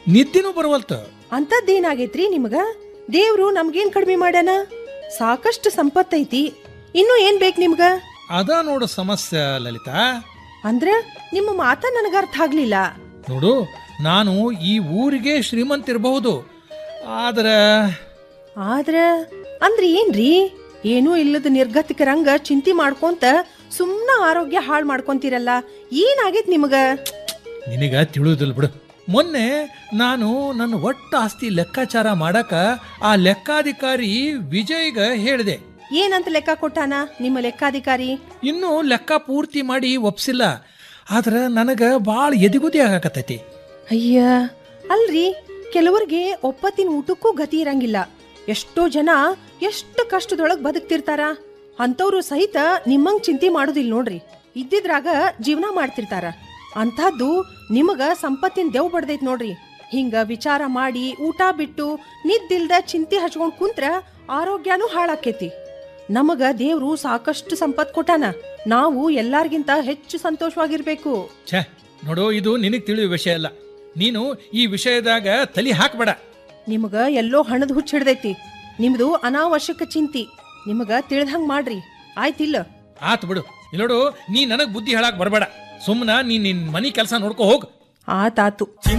ನಿದ್ದಿನೂ ಬರವಲ್ತ ಅಂತದ್ದೇನಾಗೈತ್ರಿ ನಿಮಗ ದೇವ್ರು ನಮ್ಗೇನ್ ಕಡಿಮೆ ಮಾಡ್ಯಾನ ಸಾಕಷ್ಟು ಸಂಪತ್ತೈತಿ ಇನ್ನು ಏನ್ ಬೇಕ್ ನಿಮ್ಗ ಅದ ನೋಡು ಸಮಸ್ಯೆ ಲಲಿತಾ ಅಂದ್ರ ನಿಮ್ಮ ಮಾತ ನನಗ ಅರ್ಥ ಆಗ್ಲಿಲ್ಲ ನೋಡು ನಾನು ಈ ಊರಿಗೆ ಶ್ರೀಮಂತ ಇರಬಹುದು ಆದ್ರೆ ಆದ್ರ ಅಂದ್ರ ಏನ್ರಿ ಏನೂ ಇಲ್ಲದ ನಿರ್ಗತಿಕರಂಗ ಚಿಂತೆ ಮಾಡ್ಕೊಂತ ಸುಮ್ನ ಆರೋಗ್ಯ ಹಾಳ್ ಮಾಡ್ಕೊಂತೀರಲ್ಲ ಏನಾಗೈತ್ ನಿಮಗ ನಿನಗ ತಿಳಿಯೋದಿಲ್ಲ ಬಿಡು ಮೊನ್ನೆ ನಾನು ನನ್ನ ಒಟ್ಟ ಆಸ್ತಿ ಲೆಕ್ಕಾಚಾರ ಮಾಡಕ ಆ ಲೆಕ್ಕಾಧಿಕಾರಿ ವಿಜಯ್ಗ ಹೇಳಿದೆ ಏನಂತ ಲೆಕ್ಕ ಕೊಟ್ಟಾನ ನಿಮ್ಮ ಲೆಕ್ಕಾಧಿಕಾರಿ ಇನ್ನೂ ಲೆಕ್ಕ ಪೂರ್ತಿ ಮಾಡಿ ಒಪ್ಸಿಲ್ಲ ಆದ್ರೆ ನನಗ ಭಾಳ ಎದಿಗುದಿ ಆಗಾಕತ್ತೈತಿ ಅಯ್ಯ ಅಲ್ರಿ ಕೆಲವರಿಗೆ ಒಪ್ಪತ್ತಿನ ಊಟಕ್ಕೂ ಗತಿ ಇರಂಗಿಲ್ಲ ಎಷ್ಟೋ ಜನ ಎಷ್ಟು ಕಷ್ಟದೊಳಗ್ ಬದುಕ್ತಿರ್ತಾರ ಅಂತವ್ರು ಸಹಿತ ನಿಮ್ಮಂಗ್ ಚಿಂತೆ ಮಾಡೋದಿಲ್ಲ ನೋಡ್ರಿ ಇದ್ದಿದ್ರಾಗ ಜೀವನ ಮಾಡ್ತಿರ್ತಾರ ಅಂಥದ್ದು ನಿಮಗ ಸಂಪತ್ತಿನ ದೆವ್ ಬಡ್ದೈತ್ ನೋಡ್ರಿ ಹಿಂಗ ವಿಚಾರ ಮಾಡಿ ಊಟ ಬಿಟ್ಟು ನಿದ್ದಿಲ್ದ ಚಿಂತೆ ಹಚ್ಕೊಂಡ್ ಕುಂತ್ರ ಆರೋಗ್ಯನೂ ಹಾಳಾಕೇತಿ ನಮಗ ದೇವ್ರು ಸಾಕಷ್ಟು ಸಂಪತ್ ಕೊಟ್ಟಾನ ನಾವು ಎಲ್ಲಾರ್ಗಿಂತ ಹೆಚ್ಚು ಸಂತೋಷವಾಗಿರ್ಬೇಕು ಛೇ ನೋಡು ಇದು ನಿನಗೆ ತಿಳಿಯುವ ವಿಷಯ ಅಲ್ಲ ನೀನು ಈ ವಿಷಯದಾಗ ತಲಿ ಹಾಕಬೇಡ ನಿಮಗ ಎಲ್ಲೋ ಹಣದ ಹುಚ್ಚ ಹಿಡ್ದೈತಿ ನಿಮ್ದು ಅನಾವಶ್ಯಕ ಚಿಂತಿ ನಿಮಗ ತಿಳ್ದಂಗ್ ಮಾಡ್ರಿ ಆಯ್ತಿಲ್ಲ ಆತ್ ಬಿಡು ಇಲ್ಲಿ ನೋಡು ನೀ ನನಗ್ ಬುದ್ಧಿ ಹೇಳಕ್ ಬರಬೇಡ ಸುಮ್ಮನ ನೀ ನಿನ್ ಮನಿ ಕೆಲಸ ನೋಡ್ಕೋ ಹೋಗ್ ಆತಾತು